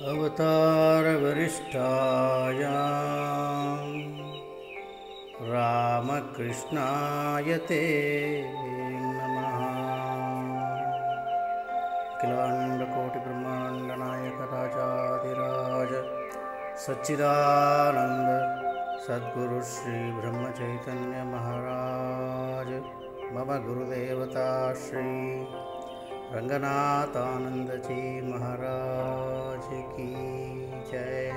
अवतारवरिष्ठाय रामकृष्णाय ते नमः अखिलाण्डकोटिब्रह्माण्डनायक राजाधिराज सच्चिदानन्द सद्गुरु श्री ब्रह्मचैतन्य महाराज मम गुरुदेवता श्री रंगनाथानंद जी महाराज की जय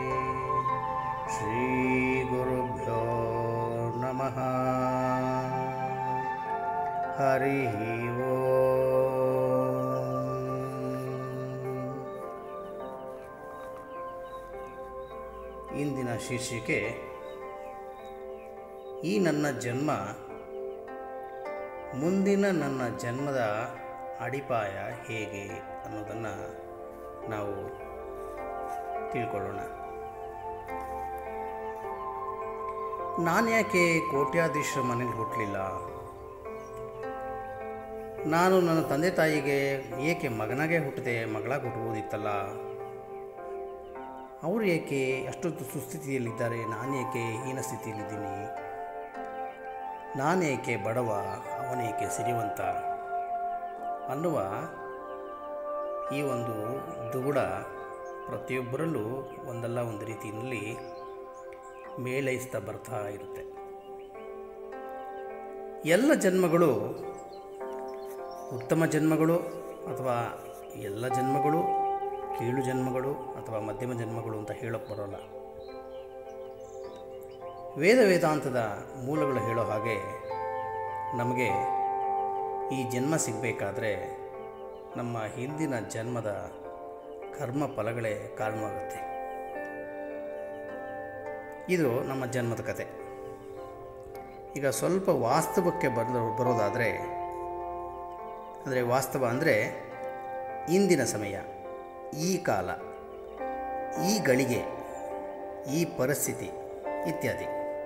श्री गुरुभ्यो नमः हरि ಓಂ ಇಂದಿನ ಶೀರ್ಷಿಕೆ ಈ ನನ್ನ ಜನ್ಮ ಮುಂದಿನ ನನ್ನ ಜನ್ಮದ ಅಡಿಪಾಯ ಹೇಗೆ ಅನ್ನೋದನ್ನು ನಾವು ತಿಳ್ಕೊಳ್ಳೋಣ ನಾನು ಯಾಕೆ ಕೋಟ್ಯಾಧೀಶರ ಮನೇಲಿ ಹುಟ್ಟಲಿಲ್ಲ ನಾನು ನನ್ನ ತಂದೆ ತಾಯಿಗೆ ಏಕೆ ಮಗನಾಗೆ ಹುಟ್ಟಿದೆ ಮಗಳಾಗಿ ಹುಟ್ಟಬೋದಿತ್ತಲ್ಲ ಅವರು ಏಕೆ ಅಷ್ಟೊಂದು ಸುಸ್ಥಿತಿಯಲ್ಲಿದ್ದಾರೆ ನಾನು ಏಕೆ ಹೀನ ಸ್ಥಿತಿಯಲ್ಲಿದ್ದೀನಿ ನಾನೇಕೆ ಬಡವ ಅವನೇಕೆ ಸಿರಿವಂತ ಅನ್ನುವ ಈ ಒಂದು ದುಗುಡ ಪ್ರತಿಯೊಬ್ಬರಲ್ಲೂ ಒಂದಲ್ಲ ಒಂದು ರೀತಿಯಲ್ಲಿ ಮೇಳೈಸ್ತಾ ಬರ್ತಾ ಇರುತ್ತೆ ಎಲ್ಲ ಜನ್ಮಗಳು ಉತ್ತಮ ಜನ್ಮಗಳು ಅಥವಾ ಎಲ್ಲ ಜನ್ಮಗಳು ಕೀಳು ಜನ್ಮಗಳು ಅಥವಾ ಮಧ್ಯಮ ಜನ್ಮಗಳು ಅಂತ ಹೇಳೋಕ್ಕೆ ಬರೋಲ್ಲ ವೇದ ವೇದಾಂತದ ಮೂಲಗಳು ಹೇಳೋ ಹಾಗೆ ನಮಗೆ ಈ ಜನ್ಮ ಸಿಗಬೇಕಾದ್ರೆ ನಮ್ಮ ಹಿಂದಿನ ಜನ್ಮದ ಕರ್ಮ ಫಲಗಳೇ ಕಾರಣವಾಗುತ್ತೆ ಇದು ನಮ್ಮ ಜನ್ಮದ ಕತೆ ಈಗ ಸ್ವಲ್ಪ ವಾಸ್ತವಕ್ಕೆ ಬರಲು ಬರೋದಾದರೆ ಅಂದರೆ ವಾಸ್ತವ ಅಂದರೆ ಇಂದಿನ ಸಮಯ ಈ ಕಾಲ ಈ ಗಳಿಗೆ ಈ ಪರಿಸ್ಥಿತಿ ಇತ್ಯಾದಿ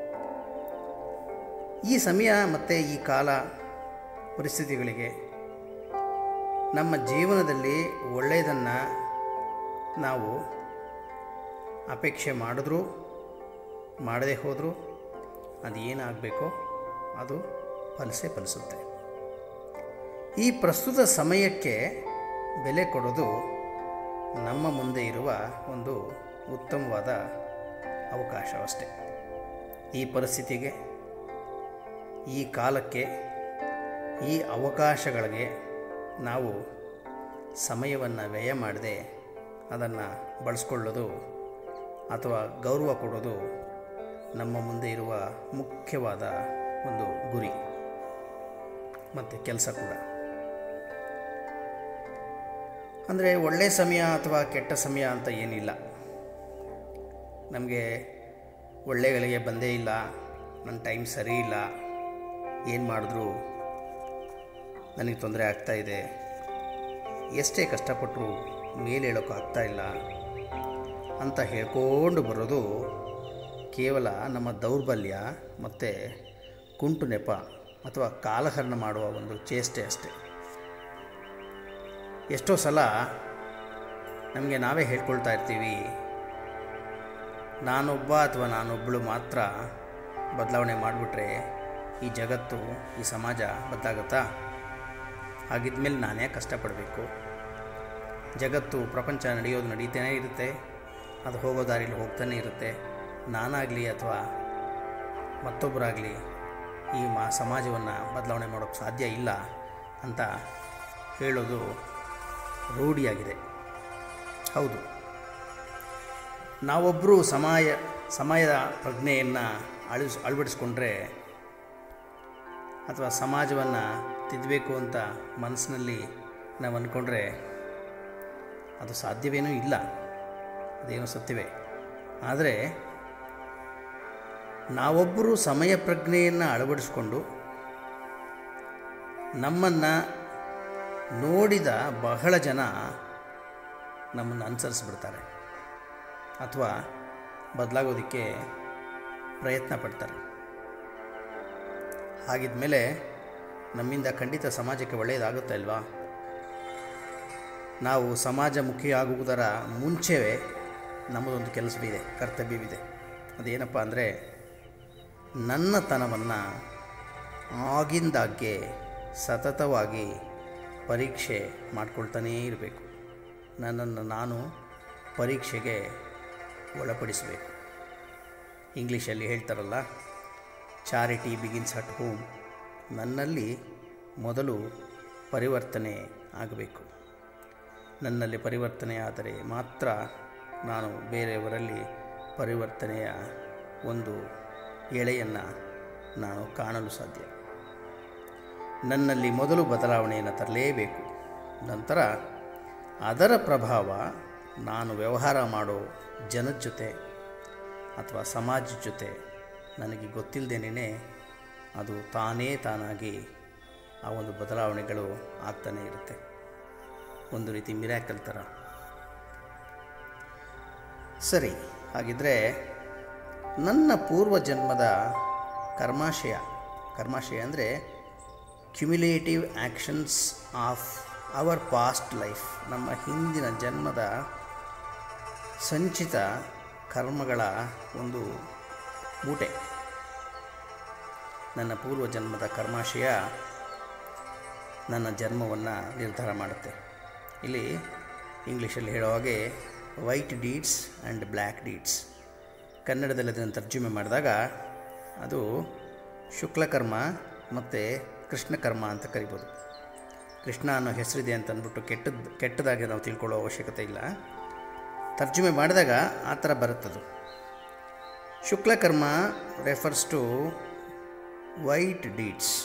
ಈ ಸಮಯ ಮತ್ತು ಈ ಕಾಲ ಪರಿಸ್ಥಿತಿಗಳಿಗೆ ನಮ್ಮ ಜೀವನದಲ್ಲಿ ಒಳ್ಳೆಯದನ್ನು ನಾವು ಅಪೇಕ್ಷೆ ಮಾಡಿದ್ರೂ ಮಾಡದೇ ಹೋದರೂ ಅದು ಏನಾಗಬೇಕೋ ಅದು ಫಲಿಸೇ ಫಲಿಸುತ್ತೆ ಈ ಪ್ರಸ್ತುತ ಸಮಯಕ್ಕೆ ಬೆಲೆ ಕೊಡೋದು ನಮ್ಮ ಮುಂದೆ ಇರುವ ಒಂದು ಉತ್ತಮವಾದ ಅವಕಾಶವಷ್ಟೆ ಈ ಪರಿಸ್ಥಿತಿಗೆ ಈ ಕಾಲಕ್ಕೆ ಈ ಅವಕಾಶಗಳಿಗೆ ನಾವು ಸಮಯವನ್ನು ವ್ಯಯ ಮಾಡದೆ ಅದನ್ನು ಬಳಸ್ಕೊಳ್ಳೋದು ಅಥವಾ ಗೌರವ ಕೊಡೋದು ನಮ್ಮ ಮುಂದೆ ಇರುವ ಮುಖ್ಯವಾದ ಒಂದು ಗುರಿ ಮತ್ತು ಕೆಲಸ ಕೂಡ ಅಂದರೆ ಒಳ್ಳೆಯ ಸಮಯ ಅಥವಾ ಕೆಟ್ಟ ಸಮಯ ಅಂತ ಏನಿಲ್ಲ ನಮಗೆ ಒಳ್ಳೆಗಳಿಗೆ ಬಂದೇ ಇಲ್ಲ ನನ್ನ ಟೈಮ್ ಸರಿ ಇಲ್ಲ ಏನು ಮಾಡಿದ್ರು ನನಗೆ ತೊಂದರೆ ಆಗ್ತಾಯಿದೆ ಎಷ್ಟೇ ಕಷ್ಟಪಟ್ಟರು ಮೇಲೆ ಹೇಳೋಕ್ಕಾಗ್ತಾ ಇಲ್ಲ ಅಂತ ಹೇಳ್ಕೊಂಡು ಬರೋದು ಕೇವಲ ನಮ್ಮ ದೌರ್ಬಲ್ಯ ಮತ್ತು ಕುಂಟು ನೆಪ ಅಥವಾ ಕಾಲಹರಣ ಮಾಡುವ ಒಂದು ಚೇಷ್ಟೆ ಅಷ್ಟೆ ಎಷ್ಟೋ ಸಲ ನಮಗೆ ನಾವೇ ಹೇಳ್ಕೊಳ್ತಾ ಇರ್ತೀವಿ ನಾನೊಬ್ಬ ಅಥವಾ ನಾನೊಬ್ಬಳು ಮಾತ್ರ ಬದಲಾವಣೆ ಮಾಡಿಬಿಟ್ರೆ ಈ ಜಗತ್ತು ಈ ಸಮಾಜ ಬದಲಾಗುತ್ತಾ ಹಾಗಿದ್ಮೇಲೆ ನಾನೇ ಕಷ್ಟಪಡಬೇಕು ಜಗತ್ತು ಪ್ರಪಂಚ ನಡೆಯೋದು ನಡೀತಾನೇ ಇರುತ್ತೆ ಅದು ಹೋಗೋ ದಾರಿಲಿ ಹೋಗ್ತಾನೆ ಇರುತ್ತೆ ನಾನಾಗಲಿ ಅಥವಾ ಮತ್ತೊಬ್ಬರಾಗಲಿ ಈ ಮಾ ಸಮಾಜವನ್ನು ಬದಲಾವಣೆ ಮಾಡೋಕ್ಕೆ ಸಾಧ್ಯ ಇಲ್ಲ ಅಂತ ಹೇಳೋದು ರೂಢಿಯಾಗಿದೆ ಹೌದು ನಾವೊಬ್ಬರು ಸಮಯ ಸಮಯದ ಪ್ರಜ್ಞೆಯನ್ನು ಅಳಿಸ್ ಅಳವಡಿಸ್ಕೊಂಡ್ರೆ ಅಥವಾ ಸಮಾಜವನ್ನು ತಿದ್ದಬೇಕು ಅಂತ ಮನಸ್ಸಿನಲ್ಲಿ ನಾವು ಅಂದ್ಕೊಂಡ್ರೆ ಅದು ಸಾಧ್ಯವೇನೂ ಇಲ್ಲ ಅದೇನೋ ಸತ್ಯವೇ ಆದರೆ ನಾವೊಬ್ಬರು ಸಮಯ ಪ್ರಜ್ಞೆಯನ್ನು ಅಳವಡಿಸ್ಕೊಂಡು ನಮ್ಮನ್ನು ನೋಡಿದ ಬಹಳ ಜನ ನಮ್ಮನ್ನು ಅನುಸರಿಸ್ಬಿಡ್ತಾರೆ ಅಥವಾ ಬದಲಾಗೋದಕ್ಕೆ ಪ್ರಯತ್ನ ಪಡ್ತಾರೆ ಹಾಗಿದ್ಮೇಲೆ ನಮ್ಮಿಂದ ಖಂಡಿತ ಸಮಾಜಕ್ಕೆ ಒಳ್ಳೆಯದಾಗುತ್ತಾ ಇಲ್ವಾ ನಾವು ಸಮಾಜಮುಖಿ ಆಗುವುದರ ಮುಂಚೆವೇ ನಮ್ಮದೊಂದು ಕೆಲಸವಿದೆ ಕರ್ತವ್ಯವಿದೆ ಅದೇನಪ್ಪ ಅಂದರೆ ನನ್ನತನವನ್ನು ಆಗಿಂದಾಗ್ಗೆ ಸತತವಾಗಿ ಪರೀಕ್ಷೆ ಮಾಡ್ಕೊಳ್ತಾನೇ ಇರಬೇಕು ನನ್ನನ್ನು ನಾನು ಪರೀಕ್ಷೆಗೆ ಒಳಪಡಿಸಬೇಕು ಇಂಗ್ಲೀಷಲ್ಲಿ ಹೇಳ್ತಾರಲ್ಲ ಚಾರಿಟಿ ಬಿಗಿನ್ಸ್ ಅಟ್ ಹೋಮ್ ನನ್ನಲ್ಲಿ ಮೊದಲು ಪರಿವರ್ತನೆ ಆಗಬೇಕು ನನ್ನಲ್ಲಿ ಪರಿವರ್ತನೆ ಆದರೆ ಮಾತ್ರ ನಾನು ಬೇರೆಯವರಲ್ಲಿ ಪರಿವರ್ತನೆಯ ಒಂದು ಎಳೆಯನ್ನು ನಾನು ಕಾಣಲು ಸಾಧ್ಯ ನನ್ನಲ್ಲಿ ಮೊದಲು ಬದಲಾವಣೆಯನ್ನು ತರಲೇಬೇಕು ನಂತರ ಅದರ ಪ್ರಭಾವ ನಾನು ವ್ಯವಹಾರ ಮಾಡೋ ಜನದ ಜೊತೆ ಅಥವಾ ಸಮಾಜದ ಜೊತೆ ನನಗೆ ಗೊತ್ತಿಲ್ಲದೇನೇ ಅದು ತಾನೇ ತಾನಾಗಿ ಆ ಒಂದು ಬದಲಾವಣೆಗಳು ಆಗ್ತಾನೇ ಇರುತ್ತೆ ಒಂದು ರೀತಿ ಮಿರಾಕಲ್ ಥರ ಸರಿ ಹಾಗಿದ್ದರೆ ನನ್ನ ಪೂರ್ವ ಜನ್ಮದ ಕರ್ಮಾಶಯ ಕರ್ಮಾಶಯ ಅಂದರೆ cumulative actions of our past life ನಮ್ಮ ಹಿಂದಿನ ಜನ್ಮದ ಸಂಚಿತ ಕರ್ಮಗಳ ಒಂದು ಮೂಟೆ ನನ್ನ ಪೂರ್ವ ಜನ್ಮದ ಕರ್ಮಾಶಯ ನನ್ನ ಜನ್ಮವನ್ನು ನಿರ್ಧಾರ ಮಾಡುತ್ತೆ ಇಲ್ಲಿ ಇಂಗ್ಲೀಷಲ್ಲಿ ಹೇಳೋ ಹಾಗೆ white deeds and black deeds ಕನ್ನಡದಲ್ಲಿ ಅದನ್ನು ತರ್ಜುಮೆ ಮಾಡಿದಾಗ ಅದು ಶುಕ್ಲಕರ್ಮ ಮತ್ತು ಕೃಷ್ಣಕರ್ಮ ಅಂತ ಕರಿಬೋದು ಕೃಷ್ಣ ಅನ್ನೋ ಹೆಸರಿದೆ ಅಂತ ಅಂದ್ಬಿಟ್ಟು ಕೆಟ್ಟದ್ದು ಕೆಟ್ಟದಾಗಿ ನಾವು ತಿಳ್ಕೊಳ್ಳೋ ಅವಶ್ಯಕತೆ ಇಲ್ಲ ತರ್ಜುಮೆ ಮಾಡಿದಾಗ ಆ ಥರ ಬರುತ್ತದು ಶುಕ್ಲಕರ್ಮ ರೆಫರ್ಸ್ ಟು ವೈಟ್ ಡೀಡ್ಸ್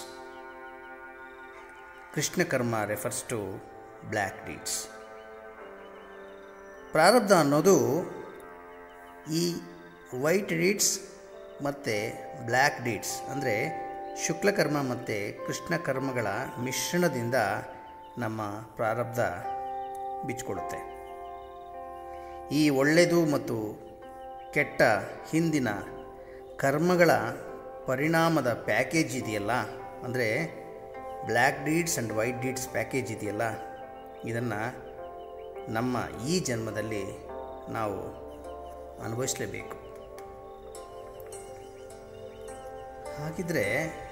ಕೃಷ್ಣಕರ್ಮ ರೆಫರ್ಸ್ ಟು ಬ್ಲ್ಯಾಕ್ ಡೀಡ್ಸ್ ಪ್ರಾರಬ್ಧ ಅನ್ನೋದು ಈ ವೈಟ್ ಡೀಡ್ಸ್ ಮತ್ತು ಬ್ಲ್ಯಾಕ್ ಡೀಡ್ಸ್ ಅಂದರೆ ಶುಕ್ಲಕರ್ಮ ಮತ್ತು ಕೃಷ್ಣ ಕರ್ಮಗಳ ಮಿಶ್ರಣದಿಂದ ನಮ್ಮ ಪ್ರಾರಬ್ಧ ಬಿಚ್ಚಿಕೊಳ್ಳುತ್ತೆ ಈ ಒಳ್ಳೆಯದು ಮತ್ತು ಕೆಟ್ಟ ಹಿಂದಿನ ಕರ್ಮಗಳ ಪರಿಣಾಮದ ಪ್ಯಾಕೇಜ್ ಇದೆಯಲ್ಲ ಅಂದರೆ black deeds and white deeds package ಇದೆಯಲ್ಲ ಇದನ್ನು ನಮ್ಮ ಈ ಜನ್ಮದಲ್ಲಿ ನಾವು ಅನುಭವಿಸಲೇಬೇಕು ಹಾಗಿದ್ರೆ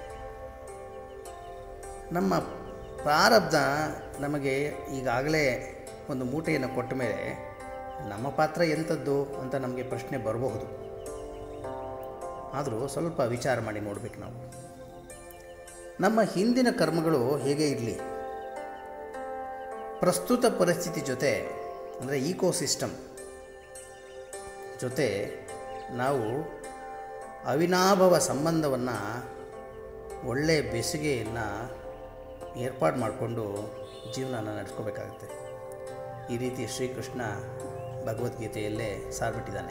ನಮ್ಮ ಪ್ರಾರಬ್ಧ ನಮಗೆ ಈಗಾಗಲೇ ಒಂದು ಮೂಟೆಯನ್ನು ಕೊಟ್ಟ ಮೇಲೆ ನಮ್ಮ ಪಾತ್ರ ಎಂಥದ್ದು ಅಂತ ನಮಗೆ ಪ್ರಶ್ನೆ ಬರಬಹುದು ಆದರೂ ಸ್ವಲ್ಪ ವಿಚಾರ ಮಾಡಿ ನೋಡಬೇಕು ನಾವು ನಮ್ಮ ಹಿಂದಿನ ಕರ್ಮಗಳು ಹೇಗೆ ಇರಲಿ ಪ್ರಸ್ತುತ ಪರಿಸ್ಥಿತಿ ಜೊತೆ ಅಂದರೆ ಈಕೋಸಿಸ್ಟಮ್ ಜೊತೆ ನಾವು ಅವಿನಾಭವ ಸಂಬಂಧವನ್ನು ಒಳ್ಳೆಯ ಬೇಸಿಗೆಯನ್ನು ಏರ್ಪಾಡು ಮಾಡಿಕೊಂಡು ಜೀವನನ ನಡೆಸ್ಕೋಬೇಕಾಗುತ್ತೆ ಈ ರೀತಿ ಶ್ರೀಕೃಷ್ಣ ಭಗವದ್ಗೀತೆಯಲ್ಲೇ ಸಾರ್ಬಿಟ್ಟಿದ್ದಾನೆ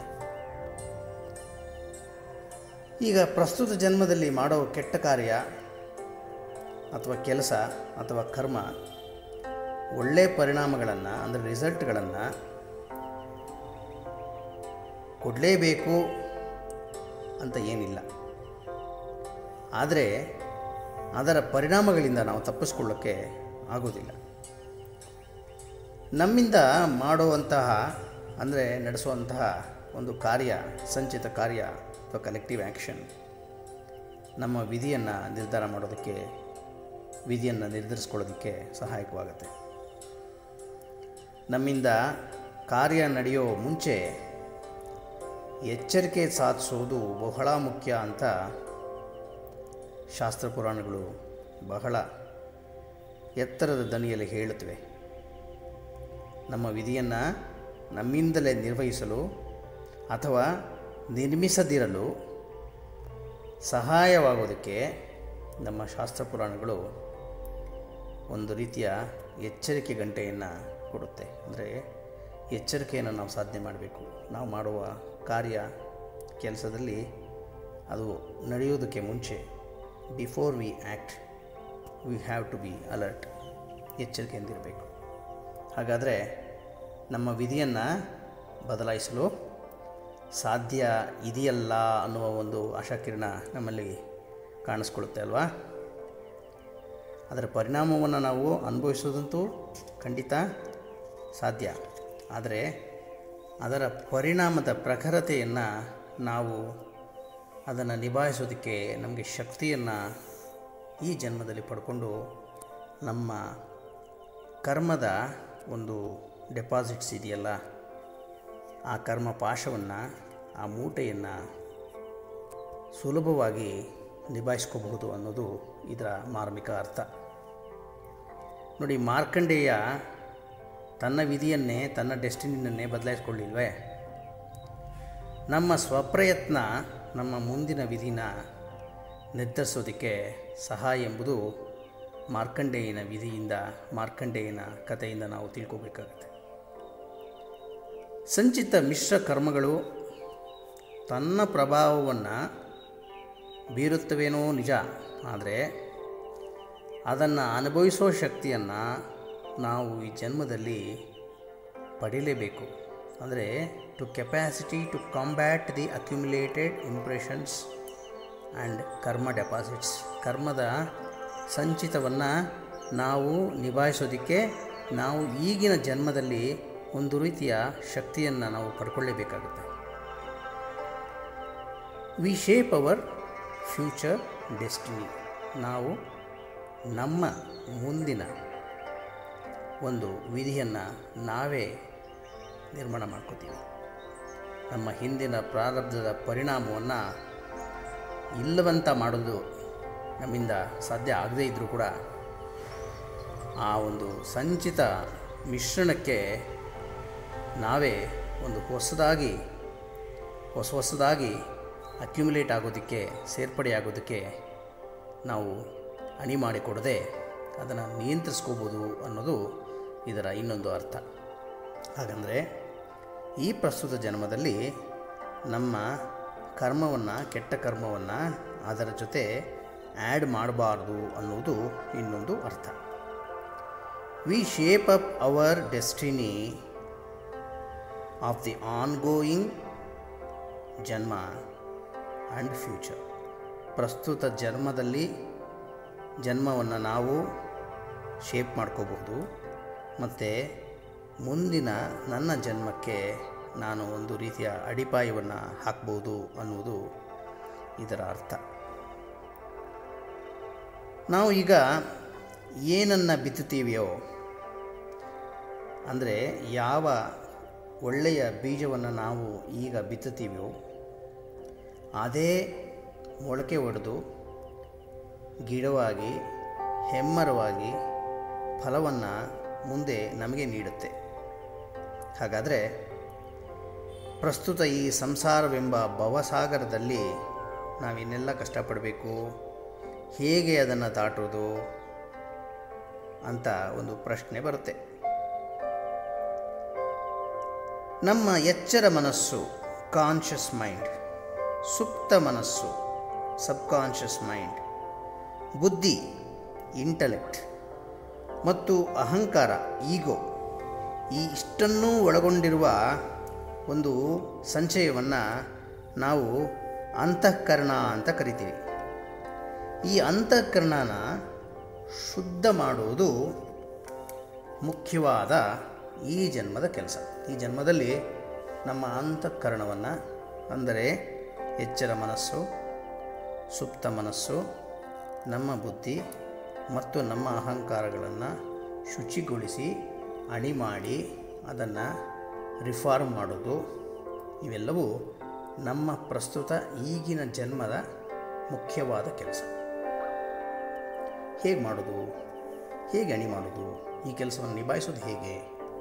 ಈಗ ಪ್ರಸ್ತುತ ಜನ್ಮದಲ್ಲಿ ಮಾಡೋ ಕೆಟ್ಟ ಕಾರ್ಯ ಅಥವಾ ಕೆಲಸ ಅಥವಾ ಕರ್ಮ ಒಳ್ಳೆಯ ಪರಿಣಾಮಗಳನ್ನು ಅಂದರೆ ರಿಸಲ್ಟ್ಗಳನ್ನು ಕೊಡಲೇಬೇಕು ಅಂತ ಏನಿಲ್ಲ ಆದರೆ ಅದರ ಪರಿಣಾಮಗಳಿಂದ ನಾವು ತಪ್ಪಿಸ್ಕೊಳ್ಳೋಕ್ಕೆ ಆಗೋದಿಲ್ಲ ನಮ್ಮಿಂದ ಮಾಡುವಂತಹ ಅಂದರೆ ನಡೆಸುವಂತಹ ಒಂದು ಕಾರ್ಯ ಸಂಚಿತ ಕಾರ್ಯ ಅಥವಾ ಕಲೆಕ್ಟಿವ್ ಆ್ಯಕ್ಷನ್ ನಮ್ಮ ವಿಧಿಯನ್ನು ನಿರ್ಧಾರ ಮಾಡೋದಕ್ಕೆ ವಿಧಿಯನ್ನು ನಿರ್ಧರಿಸ್ಕೊಳ್ಳೋದಕ್ಕೆ ಸಹಾಯಕವಾಗುತ್ತೆ ನಮ್ಮಿಂದ ಕಾರ್ಯ ನಡೆಯೋ ಮುಂಚೆ ಎಚ್ಚರಿಕೆ ಸಾಧಿಸೋದು ಬಹಳ ಮುಖ್ಯ ಅಂತ ಶಾಸ್ತ್ರ ಪುರಾಣಗಳು ಬಹಳ ಎತ್ತರದ ದನಿಯಲ್ಲಿ ಹೇಳುತ್ತವೆ ನಮ್ಮ ವಿಧಿಯನ್ನು ನಮ್ಮಿಂದಲೇ ನಿರ್ವಹಿಸಲು ಅಥವಾ ನಿರ್ಮಿಸದಿರಲು ಸಹಾಯವಾಗೋದಕ್ಕೆ ನಮ್ಮ ಶಾಸ್ತ್ರ ಪುರಾಣಗಳು ಒಂದು ರೀತಿಯ ಎಚ್ಚರಿಕೆ ಗಂಟೆಯನ್ನು ಕೊಡುತ್ತೆ ಅಂದರೆ ಎಚ್ಚರಿಕೆಯನ್ನು ನಾವು ಸಾಧನೆ ಮಾಡಬೇಕು ನಾವು ಮಾಡುವ ಕಾರ್ಯ ಕೆಲಸದಲ್ಲಿ ಅದು ನಡೆಯೋದಕ್ಕೆ ಮುಂಚೆ before we act we have to be alert ಎಚ್ಚರಿಕೆಯಿಂದಿರಬೇಕು ಹಾಗಾದರೆ ನಮ್ಮ ವಿಧಿಯನ್ನು ಬದಲಾಯಿಸಲು ಸಾಧ್ಯ ಇದೆಯಲ್ಲ ಅನ್ನುವ ಒಂದು ಆಶಾಕಿರಣ ನಮ್ಮಲ್ಲಿ ಕಾಣಿಸ್ಕೊಳ್ಳುತ್ತೆ ಅಲ್ವಾ ಅದರ ಪರಿಣಾಮವನ್ನು ನಾವು ಅನುಭವಿಸೋದಂತೂ ಖಂಡಿತ ಸಾಧ್ಯ ಆದರೆ ಅದರ ಪರಿಣಾಮದ ಪ್ರಖರತೆಯನ್ನು ನಾವು ಅದನ್ನು ನಿಭಾಯಿಸೋದಕ್ಕೆ ನಮಗೆ ಶಕ್ತಿಯನ್ನು ಈ ಜನ್ಮದಲ್ಲಿ ಪಡ್ಕೊಂಡು ನಮ್ಮ ಕರ್ಮದ ಒಂದು ಡೆಪಾಸಿಟ್ಸ್ ಇದೆಯಲ್ಲ ಆ ಕರ್ಮ ಪಾಶವನ್ನು ಆ ಮೂಟೆಯನ್ನು ಸುಲಭವಾಗಿ ನಿಭಾಯಿಸ್ಕೋಬಹುದು ಅನ್ನೋದು ಇದರ ಮಾರ್ಮಿಕ ಅರ್ಥ ನೋಡಿ ಮಾರ್ಕಂಡೇಯ ತನ್ನ ವಿಧಿಯನ್ನೇ ತನ್ನ ಡೆಸ್ಟಿನಿಯನ್ನೇ ಬದಲಾಯಿಸ್ಕೊಳ್ಳಿಲ್ವೇ ನಮ್ಮ ಸ್ವಪ್ರಯತ್ನ ನಮ್ಮ ಮುಂದಿನ ವಿಧಿನ ನಿರ್ಧರಿಸೋದಕ್ಕೆ ಸಹಾಯ ಎಂಬುದು ಮಾರ್ಕಂಡೇಯನ ವಿಧಿಯಿಂದ ಮಾರ್ಕಂಡೇಯನ ಕಥೆಯಿಂದ ನಾವು ತಿಳ್ಕೋಬೇಕಾಗುತ್ತೆ ಸಂಚಿತ ಮಿಶ್ರ ಕರ್ಮಗಳು ತನ್ನ ಪ್ರಭಾವವನ್ನು ಬೀರುತ್ತವೇನೋ ನಿಜ ಆದರೆ ಅದನ್ನು ಅನುಭವಿಸೋ ಶಕ್ತಿಯನ್ನು ನಾವು ಈ ಜನ್ಮದಲ್ಲಿ ಪಡೀಲೇಬೇಕು ಅಂದರೆ to capacity to combat the accumulated impressions and karma deposits ಕರ್ಮದ ಸಂಚಿತವನ್ನು ನಾವು ನಿಭಾಯಿಸೋದಕ್ಕೆ ನಾವು ಈಗಿನ ಜನ್ಮದಲ್ಲಿ ಒಂದು ರೀತಿಯ ಶಕ್ತಿಯನ್ನು ನಾವು ಪಡ್ಕೊಳ್ಳೇಬೇಕಾಗುತ್ತೆ we shape our future destiny ನಾವು ನಮ್ಮ ಮುಂದಿನ ಒಂದು ವಿಧಿಯನ್ನು ನಾವೇ ನಿರ್ಮಾಣ ಮಾಡ್ಕೋತೀವಿ ನಮ್ಮ ಹಿಂದಿನ ಪ್ರಾರಬ್ಧದ ಪರಿಣಾಮವನ್ನು ಇಲ್ಲವಂತ ಮಾಡೋದು ನಮ್ಮಿಂದ ಸಾಧ್ಯ ಆಗದೇ ಇದ್ದರೂ ಕೂಡ ಆ ಒಂದು ಸಂಚಿತ ಮಿಶ್ರಣಕ್ಕೆ ನಾವೇ ಒಂದು ಹೊಸದಾಗಿ ಹೊಸ ಹೊಸದಾಗಿ ಅಕ್ಯುಮುಲೇಟ್ ಆಗೋದಕ್ಕೆ ಸೇರ್ಪಡೆಯಾಗೋದಕ್ಕೆ ನಾವು ಅಣಿ ಮಾಡಿಕೊಡದೆ ಅದನ್ನು ನಿಯಂತ್ರಿಸ್ಕೋಬೋದು ಅನ್ನೋದು ಇದರ ಇನ್ನೊಂದು ಅರ್ಥ ಹಾಗಂದರೆ ಈ ಪ್ರಸ್ತುತ ಜನ್ಮದಲ್ಲಿ ನಮ್ಮ ಕರ್ಮವನ್ನು ಕೆಟ್ಟ ಕರ್ಮವನ್ನು ಅದರ ಜೊತೆ ಆ್ಯಡ್ ಮಾಡಬಾರ್ದು ಅನ್ನೋದು ಇನ್ನೊಂದು ಅರ್ಥ we shape up our destiny of the ongoing janma and future ಪ್ರಸ್ತುತ ಜನ್ಮದಲ್ಲಿ ಜನ್ಮವನ್ನು ನಾವು ಶೇಪ್ ಮಾಡ್ಕೋಬಹುದು ಮತ್ತು ಮುಂದಿನ ನನ್ನ ಜನ್ಮಕ್ಕೆ ನಾನು ಒಂದು ರೀತಿಯ ಅಡಿಪಾಯವನ್ನು ಹಾಕ್ಬೋದು ಅನ್ನುವುದು ಇದರ ಅರ್ಥ ನಾವು ಈಗ ಏನನ್ನು ಬಿತ್ತುತ್ತೀವಿಯೋ ಅಂದರೆ ಯಾವ ಒಳ್ಳೆಯ ಬೀಜವನ್ನು ನಾವು ಈಗ ಬಿತ್ತುತ್ತೀವೋ ಅದೇ ಮೊಳಕೆ ಒಡೆದು ಗಿಡವಾಗಿ ಹೆಮ್ಮರವಾಗಿ ಫಲವನ್ನು ಮುಂದೆ ನಮಗೆ ನೀಡುತ್ತೆ ಹಾಗಾದರೆ ಪ್ರಸ್ತುತ ಈ ಸಂಸಾರವೆಂಬ ಭವಸಾಗರದಲ್ಲಿ ನಾವಿನ್ನೆಲ್ಲ ಕಷ್ಟಪಡಬೇಕು ಹೇಗೆ ಅದನ್ನು ದಾಟೋದು ಅಂತ ಒಂದು ಪ್ರಶ್ನೆ ಬರುತ್ತೆ ನಮ್ಮ ಎಚ್ಚರ ಮನಸ್ಸು ಕಾನ್ಷಿಯಸ್ ಮೈಂಡ್ ಸುಪ್ತ ಮನಸ್ಸು ಸಬ್ಕಾನ್ಷಿಯಸ್ ಮೈಂಡ್ ಬುದ್ಧಿ ಇಂಟಲೆಕ್ಟ್ ಮತ್ತು ಅಹಂಕಾರ ಈಗೋ ಈ ಇಷ್ಟನ್ನೂ ಒಳಗೊಂಡಿರುವ ಒಂದು ಸಂಚಯವನ್ನು ನಾವು ಅಂತಃಕರಣ ಅಂತ ಕರಿತೀವಿ ಈ ಅಂತಃಕರಣನ ಶುದ್ಧ ಮಾಡುವುದು ಮುಖ್ಯವಾದ ಈ ಜನ್ಮದ ಕೆಲಸ ಈ ಜನ್ಮದಲ್ಲಿ ನಮ್ಮ ಅಂತಃಕರಣವನ್ನು ಅಂದರೆ ಎಚ್ಚರ ಮನಸ್ಸು ಸುಪ್ತ ಮನಸ್ಸು ನಮ್ಮ ಬುದ್ಧಿ ಮತ್ತು ನಮ್ಮ ಅಹಂಕಾರಗಳನ್ನು ಶುಚಿಗೊಳಿಸಿ ಅಣಿ ಮಾಡಿ ಅದನ್ನು ರಿಫಾರ್ಮ್ ಮಾಡೋದು ಇವೆಲ್ಲವೂ ನಮ್ಮ ಪ್ರಸ್ತುತ ಈಗಿನ ಜನ್ಮದ ಮುಖ್ಯವಾದ ಕೆಲಸ ಹೇಗೆ ಮಾಡೋದು ಹೇಗೆ ಅಣಿ ಮಾಡೋದು ಈ ಕೆಲಸವನ್ನು ನಿಭಾಯಿಸೋದು ಹೇಗೆ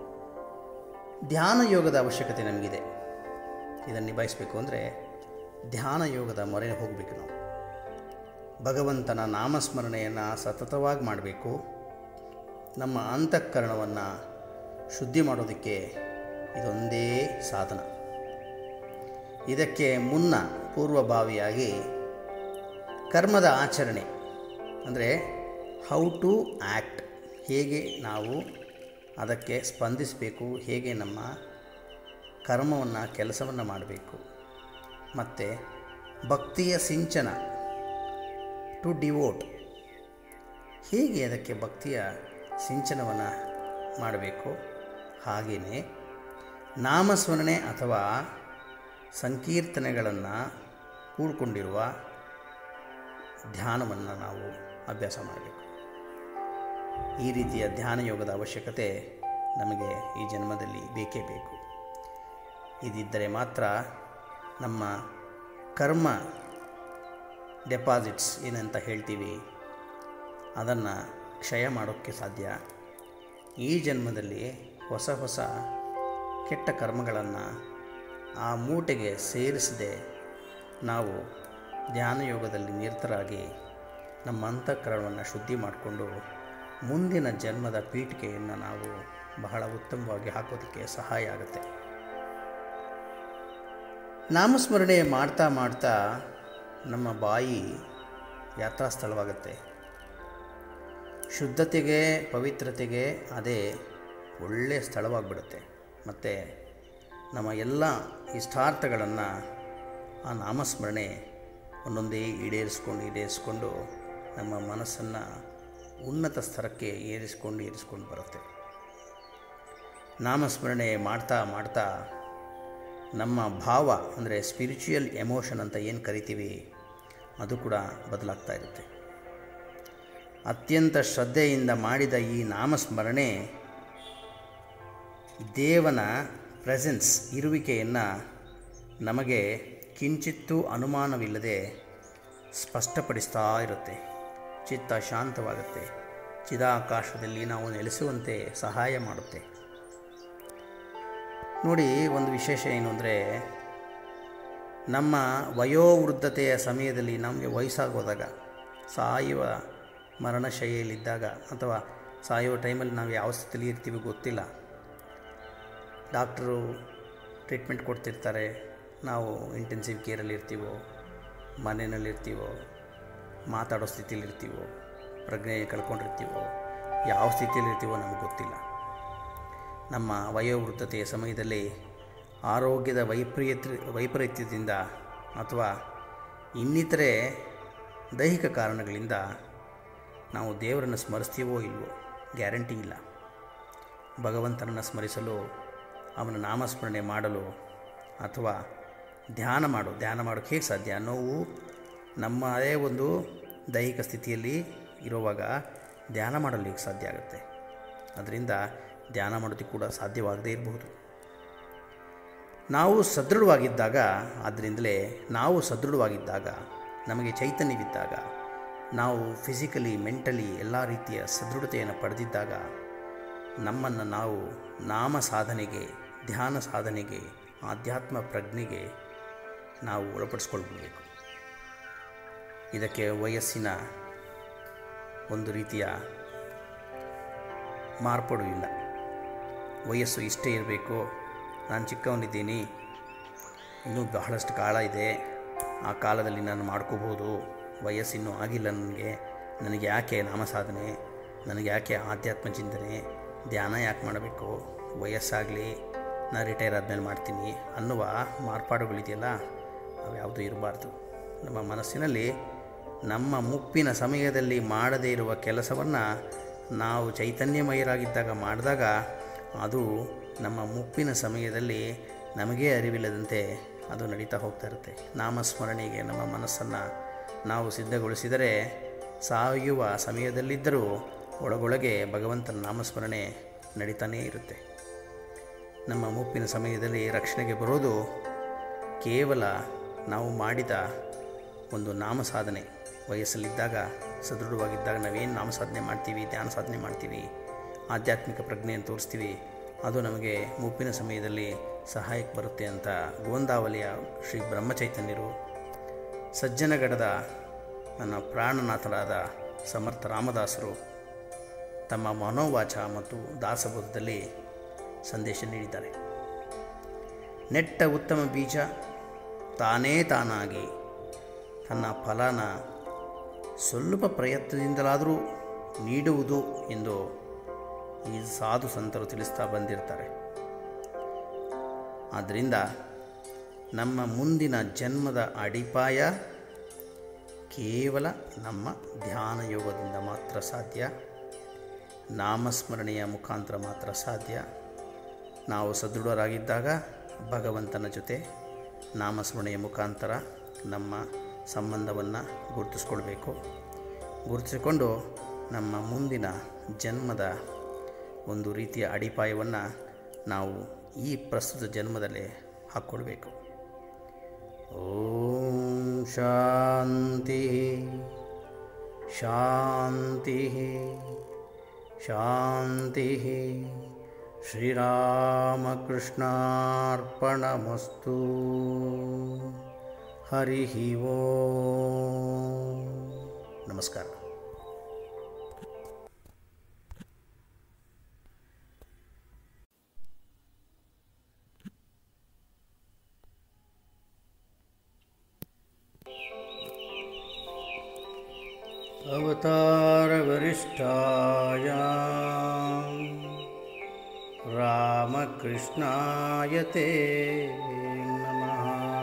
ಧ್ಯಾನ ಯೋಗದ ಅವಶ್ಯಕತೆ ನಮಗಿದೆ ಇದನ್ನು ನಿಭಾಯಿಸಬೇಕು ಅಂದರೆ ಧ್ಯಾನ ಯೋಗದ ಮೊರೆ ಹೋಗಬೇಕು ನಾವು ಭಗವಂತನ ನಾಮಸ್ಮರಣೆಯನ್ನು ಸತತವಾಗಿ ಮಾಡಬೇಕು ನಮ್ಮ ಅಂತಃಕರಣವನ್ನು ಶುದ್ಧಿ ಮಾಡೋದಕ್ಕೆ ಇದೊಂದೇ ಸಾಧನ ಇದಕ್ಕೆ ಮುನ್ನ ಪೂರ್ವಭಾವಿಯಾಗಿ ಕರ್ಮದ ಆಚರಣೆ ಅಂದರೆ ಹೌ ಟು ಆ್ಯಕ್ಟ್ ಹೇಗೆ ನಾವು ಅದಕ್ಕೆ ಸ್ಪಂದಿಸಬೇಕು ಹೇಗೆ ನಮ್ಮ ಕರ್ಮವನ್ನು ಕೆಲಸವನ್ನು ಮಾಡಬೇಕು ಮತ್ತು ಭಕ್ತಿಯ ಸಿಂಚನ ಟು ಡಿವೋಟ್ ಹೇಗೆ ಅದಕ್ಕೆ ಭಕ್ತಿಯ ಸಿಂಚನವನ್ನು ಮಾಡಬೇಕು ಹಾಗೆಯೇ ನಾಮಸ್ಮರಣೆ ಅಥವಾ ಸಂಕೀರ್ತನೆಗಳನ್ನು ಕೂಡಿಕೊಂಡಿರುವ ಧ್ಯಾನವನ್ನು ನಾವು ಅಭ್ಯಾಸ ಮಾಡಬೇಕು ಈ ರೀತಿಯ ಧ್ಯಾನ ಯೋಗದ ಅವಶ್ಯಕತೆ ನಮಗೆ ಈ ಜನ್ಮದಲ್ಲಿ ಬೇಕೇ ಬೇಕು ಇದಿದ್ದರೆ ಮಾತ್ರ ನಮ್ಮ ಕರ್ಮ ಡೆಪಾಸಿಟ್ಸ್ ಏನಂತ ಹೇಳ್ತೀವಿ ಅದನ್ನು ಕ್ಷಯ ಮಾಡೋಕ್ಕೆ ಸಾಧ್ಯ ಈ ಜನ್ಮದಲ್ಲಿ ಹೊಸ ಹೊಸ ಕೆಟ್ಟ ಕರ್ಮಗಳನ್ನು ಆ ಮೂಟೆಗೆ ಸೇರಿಸದೆ ನಾವು ಧ್ಯಾನ ಯೋಗದಲ್ಲಿ ನಿರತರಾಗಿ ನಮ್ಮ ಅಂತಃಕರಣವನ್ನು ಶುದ್ಧಿ ಮಾಡಿಕೊಂಡು ಮುಂದಿನ ಜನ್ಮದ ಪೀಠಿಕೆಯನ್ನು ನಾವು ಬಹಳ ಉತ್ತಮವಾಗಿ ಹಾಕೋದಕ್ಕೆ ಸಹಾಯ ಆಗುತ್ತೆ ನಾಮಸ್ಮರಣೆ ಮಾಡ್ತಾ ಮಾಡ್ತಾ ನಮ್ಮ ಬಾಯಿ ಯಾತ್ರಾ ಸ್ಥಳವಾಗುತ್ತೆ ಶುದ್ಧತೆಗೆ ಪವಿತ್ರತೆಗೆ ಅದೇ ಒಳ್ಳೆಯ ಸ್ಥಳವಾಗಿಬಿಡುತ್ತೆ ಮತ್ತು ನಮ್ಮ ಎಲ್ಲ ಇಷ್ಟಾರ್ಥಗಳನ್ನು ಆ ನಾಮಸ್ಮರಣೆ ಒಂದೊಂದೇ ಈಡೇರಿಸ್ಕೊಂಡು ಈಡೇರಿಸ್ಕೊಂಡು ನಮ್ಮ ಮನಸ್ಸನ್ನು ಉನ್ನತ ಸ್ತರಕ್ಕೆ ಏರಿಸ್ಕೊಂಡು ಏರಿಸ್ಕೊಂಡು ಬರುತ್ತೆ ನಾಮಸ್ಮರಣೆ ಮಾಡ್ತಾ ಮಾಡ್ತಾ ನಮ್ಮ ಭಾವ ಅಂದರೆ ಸ್ಪಿರಿಚುಯಲ್ ಎಮೋಷನ್ ಅಂತ ಏನು ಕರಿತೀವಿ ಅದು ಕೂಡ ಬದಲಾಗ್ತಾ ಇರುತ್ತೆ ಅತ್ಯಂತ ಶ್ರದ್ಧೆಯಿಂದ ಮಾಡಿದ ಈ ನಾಮಸ್ಮರಣೆ ದೇವನ ಪ್ರೆಸೆನ್ಸ್ ಇರುವಿಕೆಯನ್ನು ನಮಗೆ ಕಿಂಚಿತ್ತೂ ಅನುಮಾನವಿಲ್ಲದೆ ಸ್ಪಷ್ಟಪಡಿಸ್ತಾ ಇರುತ್ತೆ ಚಿತ್ತ ಶಾಂತವಾಗುತ್ತೆ ಚಿದಾಕಾಶದಲ್ಲಿ ನಾವು ನೆಲೆಸುವಂತೆ ಸಹಾಯ ಮಾಡುತ್ತೆ ನೋಡಿ ಒಂದು ವಿಶೇಷ ಏನು ಅಂದರೆ ನಮ್ಮ ವಯೋವೃದ್ಧತೆಯ ಸಮಯದಲ್ಲಿ ನಮಗೆ ವಯಸ್ಸಾಗೋದಾಗ ಸಾಯುವ ಮರಣಶೈಲಿಯಲ್ಲಿದ್ದಾಗ ಅಥವಾ ಸಾಯುವ ಟೈಮಲ್ಲಿ ನಾವು ಯಾವ ಸ್ಥಿತಿಯಲ್ಲಿ ಇರ್ತೀವಿ ಗೊತ್ತಿಲ್ಲ ಡಾಕ್ಟ್ರು ಟ್ರೀಟ್ಮೆಂಟ್ ಕೊಡ್ತಿರ್ತಾರೆ ನಾವು ಇಂಟೆನ್ಸಿವ್ ಕೇರಲ್ಲಿ ಇರ್ತೀವೋ ಮನೆಯಲ್ಲಿರ್ತೀವೋ ಮಾತಾಡೋ ಸ್ಥಿತಿಲಿರ್ತೀವೋ ಪ್ರಜ್ಞೆ ಕಳ್ಕೊಂಡಿರ್ತೀವೋ ಯಾವ ಸ್ಥಿತಿಯಲ್ಲಿರ್ತೀವೋ ನಮಗೆ ಗೊತ್ತಿಲ್ಲ ನಮ್ಮ ವಯೋವೃದ್ಧತೆಯ ಸಮಯದಲ್ಲಿ ಆರೋಗ್ಯದ ವೈಪರೀತ್ಯ ವೈಪರೀತ್ಯದಿಂದ ಅಥವಾ ಇನ್ನಿತರೆ ದೈಹಿಕ ಕಾರಣಗಳಿಂದ ನಾವು ದೇವರನ್ನು ಸ್ಮರಿಸ್ತೀವೋ ಇಲ್ವೋ ಗ್ಯಾರಂಟಿ ಇಲ್ಲ ಭಗವಂತನನ್ನು ಸ್ಮರಿಸಲು ಅವನ ನಾಮಸ್ಮರಣೆ ಮಾಡಲು ಅಥವಾ ಧ್ಯಾನ ಮಾಡು ಧ್ಯಾನ ಮಾಡೋಕ್ಕೆ ಹೇಗೆ ಸಾಧ್ಯ ನೋವು ನಮ್ಮದೇ ಒಂದು ದೈಹಿಕ ಸ್ಥಿತಿಯಲ್ಲಿ ಇರುವಾಗ ಧ್ಯಾನ ಮಾಡಲು ಹೇಗೆ ಸಾಧ್ಯ ಆಗುತ್ತೆ ಅದರಿಂದ ಧ್ಯಾನ ಮಾಡೋದಕ್ಕೆ ಕೂಡ ಸಾಧ್ಯವಾಗದೇ ಇರಬಹುದು ನಾವು ಸದೃಢವಾಗಿದ್ದಾಗ ಆದ್ದರಿಂದಲೇ ನಾವು ಸದೃಢವಾಗಿದ್ದಾಗ ನಮಗೆ ಚೈತನ್ಯವಿದ್ದಾಗ ನಾವು ಫಿಸಿಕಲಿ ಮೆಂಟಲಿ ಎಲ್ಲ ರೀತಿಯ ಸದೃಢತೆಯನ್ನು ಪಡೆದಿದ್ದಾಗ ನಮ್ಮನ್ನು ನಾವು ನಾಮ ಸಾಧನೆಗೆ ಧ್ಯಾನ ಸಾಧನೆಗೆ ಆಧ್ಯಾತ್ಮ ಪ್ರಜ್ಞೆಗೆ ನಾವು ಒಳಪಡಿಸ್ಕೊಳ್ಬೇಕು ಇದಕ್ಕೆ ವಯಸ್ಸಿನ ಒಂದು ರೀತಿಯ ಮಾರ್ಪಾಡು ಇಲ್ಲ ವಯಸ್ಸು ಇಷ್ಟೇ ಇರಬೇಕು ನಾನು ಚಿಕ್ಕವನಿದ್ದೀನಿ ಇನ್ನೂ ಬಹಳಷ್ಟು ಕಾಲ ಇದೆ ಆ ಕಾಲದಲ್ಲಿ ನಾನು ಮಾಡ್ಕೋಬೋದು ವಯಸ್ಸಿನ್ನೂ ಆಗಿಲ್ಲ ನನಗೆ ನನಗೆ ಯಾಕೆ ನಾಮ ಸಾಧನೆ ನನಗೆ ಯಾಕೆ ಆಧ್ಯಾತ್ಮ ಚಿಂತನೆ ಧ್ಯಾನ ಯಾಕೆ ಮಾಡಬೇಕು ವಯಸ್ಸಾಗಲಿ ನಾನು ರಿಟೈರ್ ಆದಮೇಲೆ ಮಾಡ್ತೀನಿ ಅನ್ನುವ ಮಾರ್ಪಾಡುಗಳಿದೆಯಲ್ಲ ಅವು ಯಾವುದೂ ಇರಬಾರ್ದು ನಮ್ಮ ಮನಸ್ಸಿನಲ್ಲಿ ನಮ್ಮ ಮುಪ್ಪಿನ ಸಮಯದಲ್ಲಿ ಮಾಡದೇ ಇರುವ ಕೆಲಸವನ್ನು ನಾವು ಚೈತನ್ಯಮಯರಾಗಿದ್ದಾಗ ಮಾಡಿದಾಗ ಅದು ನಮ್ಮ ಮುಪ್ಪಿನ ಸಮಯದಲ್ಲಿ ನಮಗೇ ಅರಿವಿಲ್ಲದಂತೆ ಅದು ನಡೀತಾ ಹೋಗ್ತಾ ಇರುತ್ತೆ ನಾಮಸ್ಮರಣೆಗೆ ನಮ್ಮ ಮನಸ್ಸನ್ನು ನಾವು ಸಿದ್ಧಗೊಳಿಸಿದರೆ ಸಾಯುವ ಸಮಯದಲ್ಲಿದ್ದರೂ ಒಳಗೊಳಗೆ ಭಗವಂತನ ನಾಮಸ್ಮರಣೆ ನಡೀತಾನೇ ಇರುತ್ತೆ ನಮ್ಮ ಮುಪ್ಪಿನ ಸಮಯದಲ್ಲಿ ರಕ್ಷಣೆಗೆ ಬರೋದು ಕೇವಲ ನಾವು ಮಾಡಿದ ಒಂದು ನಾಮ ಸಾಧನೆ ವಯಸ್ಸಲ್ಲಿದ್ದಾಗ ಸದೃಢವಾಗಿದ್ದಾಗ ನಾವೇನು ನಾಮ ಸಾಧನೆ ಮಾಡ್ತೀವಿ ಧ್ಯಾನ ಸಾಧನೆ ಮಾಡ್ತೀವಿ ಆಧ್ಯಾತ್ಮಿಕ ಪ್ರಜ್ಞೆಯನ್ನು ತೋರಿಸ್ತೀವಿ ಅದು ನಮಗೆ ಮುಪ್ಪಿನ ಸಮಯದಲ್ಲಿ ಸಹಾಯಕ್ಕೆ ಬರುತ್ತೆ ಅಂತ ಗೋಂದಾವಲಿಯ ಶ್ರೀ ಬ್ರಹ್ಮಚೈತನ್ಯರು ಸಜ್ಜನಗಡದ ನನ್ನ ಪ್ರಾಣನಾಥರಾದ ಸಮರ್ಥ ರಾಮದಾಸರು ತಮ್ಮ ಮನೋವಾಚ ಮತ್ತು ದಾಸಬೋಧದಲ್ಲಿ ಸಂದೇಶ ನೀಡಿದ್ದಾರೆ ನೆಟ್ಟ ಉತ್ತಮ ಬೀಜ ತಾನೇ ತಾನಾಗಿ ತನ್ನ ಫಲನ ಸ್ವಲ್ಪ ಪ್ರಯತ್ನದಿಂದಲಾದರೂ ನೀಡುವುದು ಎಂದು ಈ ಸಾಧು ಸಂತರು ತಿಳಿಸ್ತಾ ಬಂದಿರ್ತಾರೆ ಆದ್ದರಿಂದ ನಮ್ಮ ಮುಂದಿನ ಜನ್ಮದ ಅಡಿಪಾಯ ಕೇವಲ ನಮ್ಮ ಧ್ಯಾನ ಯೋಗದಿಂದ ಮಾತ್ರ ಸಾಧ್ಯ ನಾಮಸ್ಮರಣೆಯ ಮುಖಾಂತರ ಮಾತ್ರ ಸಾಧ್ಯ ನಾವು ಸದೃಢರಾಗಿದ್ದಾಗ ಭಗವಂತನ ಜೊತೆ ನಾಮಸ್ಮರಣೆಯ ಮುಖಾಂತರ ನಮ್ಮ ಸಂಬಂಧವನ್ನು ಗುರುತಿಸ್ಕೊಳ್ಬೇಕು ಗುರುತಿಸಿಕೊಂಡು ನಮ್ಮ ಮುಂದಿನ ಜನ್ಮದ ಒಂದು ರೀತಿಯ ಅಡಿಪಾಯವನ್ನು ನಾವು ಈ ಪ್ರಸ್ತುತ ಜನ್ಮದಲ್ಲೇ ಹಾಕ್ಕೊಳ್ಬೇಕು ಓಂ ಶಾಂತಿ ಶಾಂತಿ ಶಾಂತಿ ಶ್ರೀರಾಮಕೃಷ್ಣಾರ್ಪಣಮಸ್ತು ಹರಿ ಓಂ ನಮಸ್ಕಾರ अवतारवरिष्ठाय रामकृष्णाय ते नमः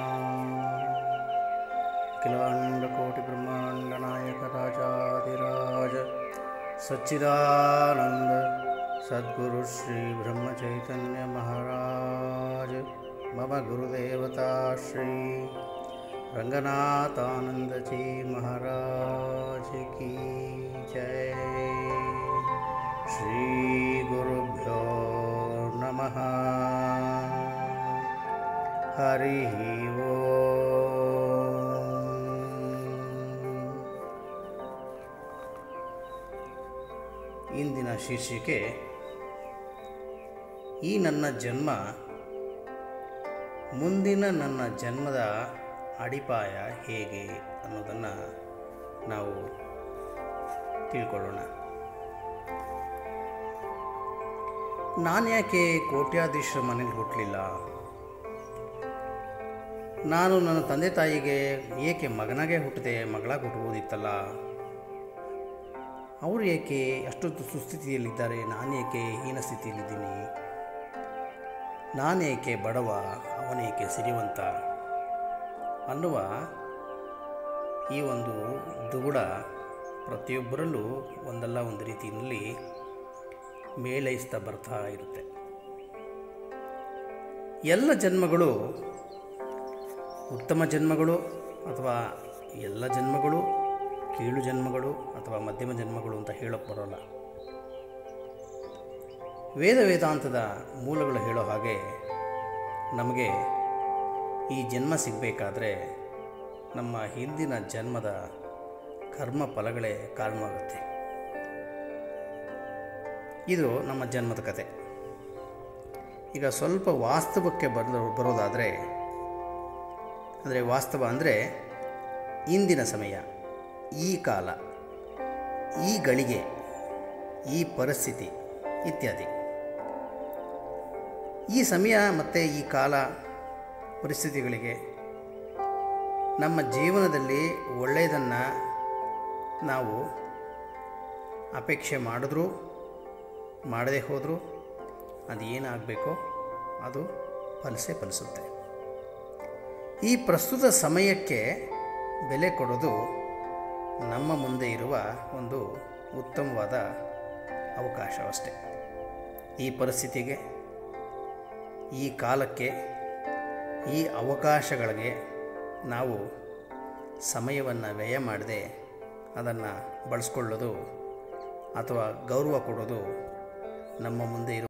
अखिलाण्डकोटिब्रह्माण्डनायकराजाधिराज सच्चिदानन्द सद्गुरु श्रीब्रह्मचैतन्यमहाराज मम गुरुदेवता श्री रंगनाथानंद जी महाराज की जय श्री गुरुभ्यो नमः हरि ಓಂ ಇಂದಿನ ಶೀರ್ಷಿಕೆ ಈ ನನ್ನ ಜನ್ಮ ಮುಂದಿನ ನನ್ನ ಜನ್ಮದ ಅಡಿಪಾಯ ಹೇಗೆ ಅನ್ನೋದನ್ನು ನಾವು ತಿಳ್ಕೊಳ್ಳೋಣ ನಾನು ಯಾಕೆ ಕೋಟ್ಯಾಧೀಶರ ಮನೇಲಿ ಹುಟ್ಟಲಿಲ್ಲ ನಾನು ನನ್ನ ತಂದೆ ತಾಯಿಗೆ ಏಕೆ ಮಗನಾಗೆ ಹುಟ್ಟಿದೆ ಮಗಳಾಗಿ ಹುಟ್ಟಬೋದಿತ್ತಲ್ಲ ಅವರು ಏಕೆ ಅಷ್ಟೊಂದು ಸುಸ್ಥಿತಿಯಲ್ಲಿದ್ದಾರೆ ನಾನು ಏಕೆ ಹೀನ ಸ್ಥಿತಿಯಲ್ಲಿದ್ದೀನಿ ನಾನೇಕೆ ಬಡವ ಅವನೇಕೆ ಸಿರಿವಂತ ಅನ್ನುವ ಈ ಒಂದು ದುಗುಡ ಪ್ರತಿಯೊಬ್ಬರಲ್ಲೂ ಒಂದಲ್ಲ ಒಂದು ರೀತಿಯಲ್ಲಿ ಮೇಳೈಸ್ತಾ ಬರ್ತಾ ಇರುತ್ತೆ ಎಲ್ಲ ಜನ್ಮಗಳು ಉತ್ತಮ ಜನ್ಮಗಳು ಅಥವಾ ಎಲ್ಲ ಜನ್ಮಗಳು ಕೀಳು ಜನ್ಮಗಳು ಅಥವಾ ಮಧ್ಯಮ ಜನ್ಮಗಳು ಅಂತ ಹೇಳೋಕ್ಕೆ ಬರೋಲ್ಲ ವೇದ ವೇದಾಂತದ ಮೂಲಗಳು ಹೇಳೋ ಹಾಗೆ ನಮಗೆ ಈ ಜನ್ಮ ಸಿಗಬೇಕಾದ್ರೆ ನಮ್ಮ ಹಿಂದಿನ ಜನ್ಮದ ಕರ್ಮ ಫಲಗಳೇ ಕಾರಣವಾಗುತ್ತೆ ಇದು ನಮ್ಮ ಜನ್ಮದ ಕತೆ ಈಗ ಸ್ವಲ್ಪ ವಾಸ್ತವಕ್ಕೆ ಬರಲು ಬರೋದಾದರೆ ಅಂದರೆ ವಾಸ್ತವ ಅಂದರೆ ಇಂದಿನ ಸಮಯ ಈ ಕಾಲ ಈ ಗಳಿಗೆ ಈ ಪರಿಸ್ಥಿತಿ ಇತ್ಯಾದಿ ಈ ಸಮಯ ಮತ್ತು ಈ ಕಾಲ ಪರಿಸ್ಥಿತಿಗಳಿಗೆ ನಮ್ಮ ಜೀವನದಲ್ಲಿ ಒಳ್ಳೆಯದನ್ನು ನಾವು ಅಪೇಕ್ಷೆ ಮಾಡಿದ್ರೂ ಮಾಡದೇ ಹೋದರೂ ಅದು ಏನಾಗಬೇಕೋ ಅದು ಫಲಿಸೇ ಫಲಿಸುತ್ತೆ ಈ ಪ್ರಸ್ತುತ ಸಮಯಕ್ಕೆ ಬೆಲೆ ಕೊಡೋದು ನಮ್ಮ ಮುಂದೆ ಇರುವ ಒಂದು ಉತ್ತಮವಾದ ಅವಕಾಶವಷ್ಟೆ ಈ ಪರಿಸ್ಥಿತಿಗೆ ಈ ಕಾಲಕ್ಕೆ ಈ ಅವಕಾಶಗಳಿಗೆ ನಾವು ಸಮಯವನ್ನು ವ್ಯಯ ಮಾಡದೆ ಅದನ್ನು ಬಳಸ್ಕೊಳ್ಳೋದು ಅಥವಾ ಗೌರವ ಕೊಡೋದು ನಮ್ಮ ಮುಂದೆ ಇರುವ